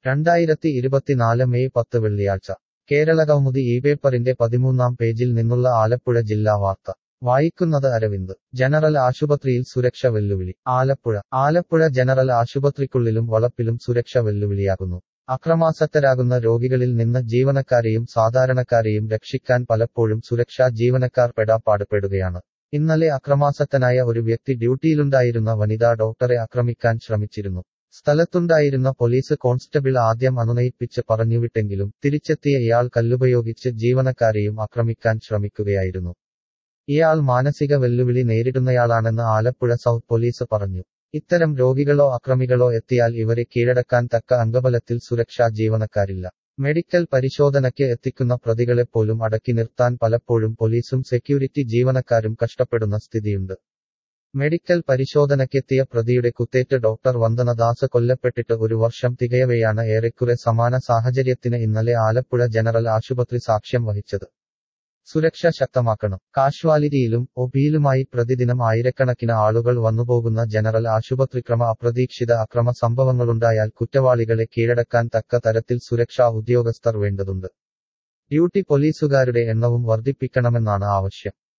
രണ്ടായിരത്തി ഇരുപത്തിനാല് മെയ് പത്ത് വെള്ളിയാഴ്ച കേരള കൗമുദി ഈ പേപ്പറിന്റെ പതിമൂന്നാം പേജിൽ നിന്നുള്ള ആലപ്പുഴ ജില്ലാ വാർത്ത വായിക്കുന്നത് അരവിന്ദ് ജനറൽ ആശുപത്രിയിൽ സുരക്ഷ വെല്ലുവിളി ആലപ്പുഴ ആലപ്പുഴ ജനറൽ ആശുപത്രിക്കുള്ളിലും വളപ്പിലും സുരക്ഷ വെല്ലുവിളിയാകുന്നു അക്രമാസക്തരാകുന്ന രോഗികളിൽ നിന്ന് ജീവനക്കാരെയും സാധാരണക്കാരെയും രക്ഷിക്കാൻ പലപ്പോഴും സുരക്ഷാ ജീവനക്കാർ പെടാപ്പാടുപെടുകയാണ് ഇന്നലെ അക്രമാസക്തനായ ഒരു വ്യക്തി ഡ്യൂട്ടിയിലുണ്ടായിരുന്ന വനിതാ ഡോക്ടറെ ആക്രമിക്കാൻ ശ്രമിച്ചിരുന്നു സ്ഥലത്തുണ്ടായിരുന്ന പോലീസ് കോൺസ്റ്റബിൾ ആദ്യം അനുനയിപ്പിച്ച് പറഞ്ഞുവിട്ടെങ്കിലും തിരിച്ചെത്തിയ ഇയാൾ കല്ലുപയോഗിച്ച് ജീവനക്കാരെയും ആക്രമിക്കാൻ ശ്രമിക്കുകയായിരുന്നു ഇയാൾ മാനസിക വെല്ലുവിളി നേരിടുന്നയാളാണെന്ന് ആലപ്പുഴ സൗത്ത് പോലീസ് പറഞ്ഞു ഇത്തരം രോഗികളോ അക്രമികളോ എത്തിയാൽ ഇവരെ കീഴടക്കാൻ തക്ക അംഗബലത്തിൽ സുരക്ഷാ ജീവനക്കാരില്ല മെഡിക്കൽ പരിശോധനയ്ക്ക് എത്തിക്കുന്ന പ്രതികളെപ്പോലും അടക്കി നിർത്താൻ പലപ്പോഴും പോലീസും സെക്യൂരിറ്റി ജീവനക്കാരും കഷ്ടപ്പെടുന്ന സ്ഥിതിയുണ്ട് മെഡിക്കൽ പരിശോധനയ്ക്കെത്തിയ പ്രതിയുടെ കുത്തേറ്റ് ഡോക്ടർ വന്ദനദാസ് കൊല്ലപ്പെട്ടിട്ട് ഒരു വർഷം തികയവെയാണ് ഏറെക്കുറെ സമാന സാഹചര്യത്തിന് ഇന്നലെ ആലപ്പുഴ ജനറൽ ആശുപത്രി സാക്ഷ്യം വഹിച്ചത് സുരക്ഷ ശക്തമാക്കണം കാഷ്വാലിറ്റിയിലും ഒബിയിലുമായി പ്രതിദിനം ആയിരക്കണക്കിന് ആളുകൾ വന്നുപോകുന്ന ജനറൽ ആശുപത്രി ക്രമ അപ്രതീക്ഷിത അക്രമ സംഭവങ്ങളുണ്ടായാൽ കുറ്റവാളികളെ കീഴടക്കാൻ തക്ക തരത്തിൽ സുരക്ഷാ ഉദ്യോഗസ്ഥർ വേണ്ടതുണ്ട് ഡ്യൂട്ടി പോലീസുകാരുടെ എണ്ണവും വർദ്ധിപ്പിക്കണമെന്നാണ് ആവശ്യം